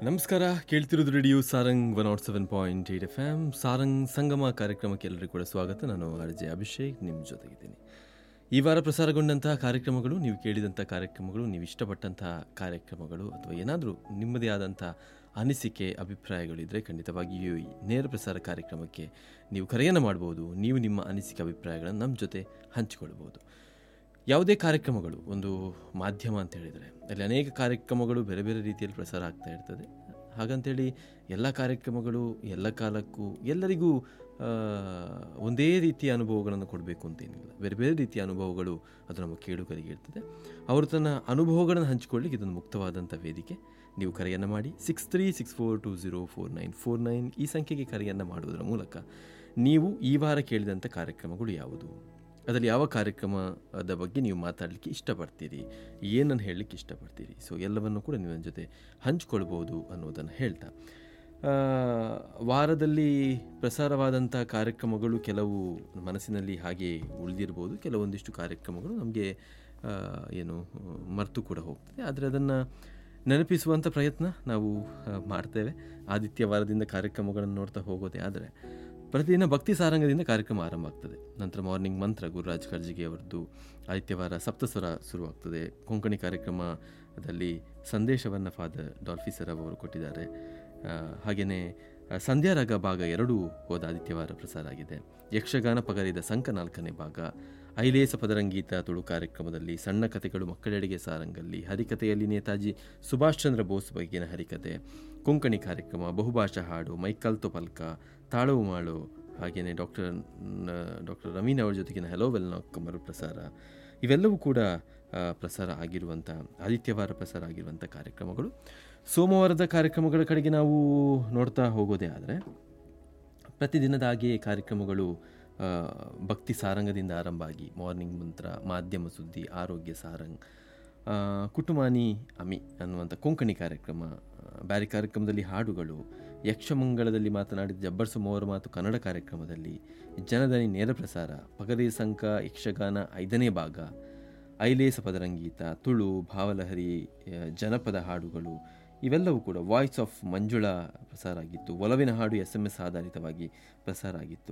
ನಮಸ್ಕಾರ ಕೇಳ್ತಿರೋದು radio Sarang one nought seven point eight F M Sarang ಸಂಗಮ ಕಾರ್ಯಕ್ರಮಕ್ಕೆ ಎಲ್ಲರಿಗೂ ಕೂಡ ಸ್ವಾಗತ ನಾನು ಆರ್ ಜೆ ಅಭಿಷೇಕ್ ನಿಮ್ಮ ಜೊತೆಗಿದ್ದೀನಿ ಈ ವಾರ ಪ್ರಸಾರಗೊಂಡಂತಹ ಕಾರ್ಯಕ್ರಮಗಳು ನೀವು ಕೇಳಿದಂಥ ಕಾರ್ಯಕ್ರಮಗಳು ನೀವು ಇಷ್ಟಪಟ್ಟಂತಹ ಕಾರ್ಯಕ್ರಮಗಳು ಅಥವಾ ಏನಾದರೂ ನಿಮ್ಮದೇ ಆದಂಥ ಅನಿಸಿಕೆ ಅಭಿಪ್ರಾಯಗಳಿದ್ದರೆ ಖಂಡಿತವಾಗಿಯೂ ಈ ನೇರ ಪ್ರಸಾರ ಕಾರ್ಯಕ್ರಮಕ್ಕೆ ನೀವು ಕರೆಯನ್ನು ಮಾಡ್ಬೋದು ನೀವು ನಿಮ್ಮ ಅನಿಸಿಕೆ ಅಭಿಪ್ರಾಯಗಳನ್ನು ನಮ್ಮ ಜೊತೆ ಹಂಚಿಕೊಳ್ಬೋದು ಯಾವುದೇ ಕಾರ್ಯಕ್ರಮಗಳು ಒಂದು ಮಾಧ್ಯಮ ಅಂತ ಹೇಳಿದರೆ ಅಲ್ಲಿ ಅನೇಕ ಕಾರ್ಯಕ್ರಮಗಳು ಬೇರೆ ಬೇರೆ ರೀತಿಯಲ್ಲಿ ಪ್ರಸಾರ ಆಗ್ತಾ ಇರ್ತದೆ ಹಾಗಂತೇಳಿ ಎಲ್ಲ ಕಾರ್ಯಕ್ರಮಗಳು ಎಲ್ಲ ಕಾಲಕ್ಕೂ ಎಲ್ಲರಿಗೂ ಆ, ಒಂದೇ ರೀತಿಯ ಅನುಭವಗಳನ್ನು ಕೊಡಬೇಕು ಅಂತೇನಿಲ್ಲ ಬೇರೆ ಬೇರೆ ರೀತಿಯ ಅನುಭವಗಳು ಅದು ನಮ್ಮ ಕೇಳುಗರಿಗೆ ಇರ್ತದೆ ಅವರು ತನ್ನ ಅನುಭವಗಳನ್ನು ಹಂಚಿಕೊಳ್ಳಿಕ್ಕೆ ಇದೊಂದು ಮುಕ್ತವಾದಂಥ ವೇದಿಕೆ ನೀವು ಕರೆಯನ್ನು ಮಾಡಿ six three six four two zero four nine four nine ಈ ಸಂಖ್ಯೆಗೆ ಕರೆಯನ್ನು ಮಾಡುವುದರ ಮೂಲಕ ನೀವು ಈ ವಾರ ಕೇಳಿದಂಥ ಕಾರ್ಯಕ್ರಮಗಳು ಯಾವುದು ಅದರಲ್ಲಿ ಯಾವ ಕಾರ್ಯಕ್ರಮದ ಬಗ್ಗೆ ನೀವು ಮಾತಾಡಲಿಕ್ಕೆ ಇಷ್ಟಪಡ್ತೀರಿ ಏನನ್ನು ಹೇಳಲಿಕ್ಕೆ ಇಷ್ಟಪಡ್ತೀರಿ ಸೊ ಎಲ್ಲವನ್ನು ಕೂಡ ನೀವು ನನ್ನ ಜೊತೆ ಹಂಚ್ಕೊಳ್ಬೋದು ಅನ್ನೋದನ್ನು ಹೇಳ್ತಾ ಆ, ವಾರದಲ್ಲಿ ಪ್ರಸಾರವಾದಂಥ ಕಾರ್ಯಕ್ರಮಗಳು ಕೆಲವು ಮನಸ್ಸಿನಲ್ಲಿ ಹಾಗೆ ಉಳಿದಿರ್ಬೋದು ಕೆಲವೊಂದಿಷ್ಟು ಕಾರ್ಯಕ್ರಮಗಳು ನಮಗೆ ಆ, ಏನು ಮರೆತು ಕೂಡ ಹೋಗ್ತದೆ ಆದರೆ ಅದನ್ನು ನೆನಪಿಸುವಂಥ ಪ್ರಯತ್ನ ನಾವು ಆ, ಮಾಡ್ತೇವೆ ಆದಿತ್ಯ ವಾರದಿಂದ ಕಾರ್ಯಕ್ರಮಗಳನ್ನು ನೋಡ್ತಾ ಹೋಗೋದೇ ಆದರೆ ಪ್ರತಿದಿನ ಭಕ್ತಿ ಸಾರಂಗದಿಂದ ಕಾರ್ಯಕ್ರಮ ಆರಂಭ ಆಗ್ತದೆ ನಂತರ ಮಾರ್ನಿಂಗ್ ಮಂತ್ರ ಗುರುರಾಜ್ ಖರ್ಜಿಗೆ ಅವರದ್ದು ಆದಿತ್ಯವಾರ ಸಪ್ತಸ್ವರ ಶುರುವಾಗ್ತದೆ ಕೊಂಕಣಿ ಕಾರ್ಯಕ್ರಮದಲ್ಲಿ ಸಂದೇಶವನ್ನು ಫಾದರ್ ಡಾಲ್ಫಿ ಸರ್ ಅವರು ಕೊಟ್ಟಿದ್ದಾರೆ ಹಾಗೆಯೇ ಸಂಧ್ಯಾರಾಗ ಭಾಗ ಎರಡೂ ಹೋದ ಆದಿತ್ಯವಾರ ಪ್ರಸಾರ ಆಗಿದೆ ಯಕ್ಷಗಾನ ಪಗರಿದ ಸಂಕ ನಾಲ್ಕನೇ ಭಾಗ ಐಲೇಸ ಪದರಂಗೀತ ತುಳು ಕಾರ್ಯಕ್ರಮದಲ್ಲಿ ಸಣ್ಣ ಕಥೆಗಳು ಮಕ್ಕಳೆಡೆಗೆ ಸಾರಂಗಲ್ಲಿ ಹರಿಕಥೆಯಲ್ಲಿ ನೇತಾಜಿ ಸುಭಾಷ್ ಚಂದ್ರ ಬೋಸ್ ಬಗೆಗಿನ ಹರಿಕತೆ ಕೊಂಕಣಿ ಕಾರ್ಯಕ್ರಮ ಬಹುಭಾಷಾ ಹಾಡು ಮೈಕಲ್ತೋ ಪಲ್ಕ ತಾಳವು ಮಾಳು ಹಾಗೆಯೇ ಡಾಕ್ಟರ್ ಡಾಕ್ಟರ್ ರಮೀನ್ ಅವರ ಜೊತೆಗಿನ ಹೆಲೋ ವೆಲ್ ನಾಕ್ ಮರುಪ್ರಸಾರ ಇವೆಲ್ಲವೂ ಕೂಡ ಆ, ಪ್ರಸಾರ ಆಗಿರುವಂಥ ಆದಿತ್ಯವಾರ ಪ್ರಸಾರ ಆಗಿರುವಂಥ ಕಾರ್ಯಕ್ರಮಗಳು ಸೋಮವಾರದ ಕಾರ್ಯಕ್ರಮಗಳ ಕಡೆಗೆ ನಾವು ನೋಡ್ತಾ ಹೋಗೋದೇ ಆದರೆ ಪ್ರತಿದಿನದ ಹಾಗೆಯೇ ಕಾರ್ಯಕ್ರಮಗಳು ಆ, ಭಕ್ತಿ ಸಾರಂಗದಿಂದ ಆರಂಭ ಆಗಿ ಮಾರ್ನಿಂಗ್ ಮಂತ್ರ ಮಾಧ್ಯಮ ಸುದ್ದಿ ಆರೋಗ್ಯ ಸಾರಂಗ್ ಆ, ಕುಟುಮಾನಿ ಅಮಿ ಅನ್ನುವಂಥ ಕೊಂಕಣಿ ಕಾರ್ಯಕ್ರಮ ಆ, ಬ್ಯಾರಿ ಕಾರ್ಯಕ್ರಮದಲ್ಲಿ ಹಾಡುಗಳು ಯಕ್ಷಮಂಗಳದಲ್ಲಿ ಮಾತನಾಡಿದ ಜಬ್ಬರ್ ಸುಮೋವರ ಮಾತು ಕನ್ನಡ ಕಾರ್ಯಕ್ರಮದಲ್ಲಿ ಜನದನಿ ನೇರ ಪ್ರಸಾರ ಪಗರಿ ಸಂಕ ಯಕ್ಷಗಾನ ಐದನೇ ಭಾಗ ಐಲೇಸ ಪದರಂಗೀತ ತುಳು ಭಾವಲಹರಿ ಆ, ಜನಪದ ಹಾಡುಗಳು ಇವೆಲ್ಲವೂ ಕೂಡ ವಾಯ್ಸ್ ಆಫ್ ಮಂಜುಳಾ ಪ್ರಸಾರ ಆಗಿತ್ತು ಒಲವಿನ ಹಾಡು ಎಸ್ ಎಮ್ ಎಸ್ ಆಧಾರಿತವಾಗಿ ಪ್ರಸಾರ ಆಗಿತ್ತು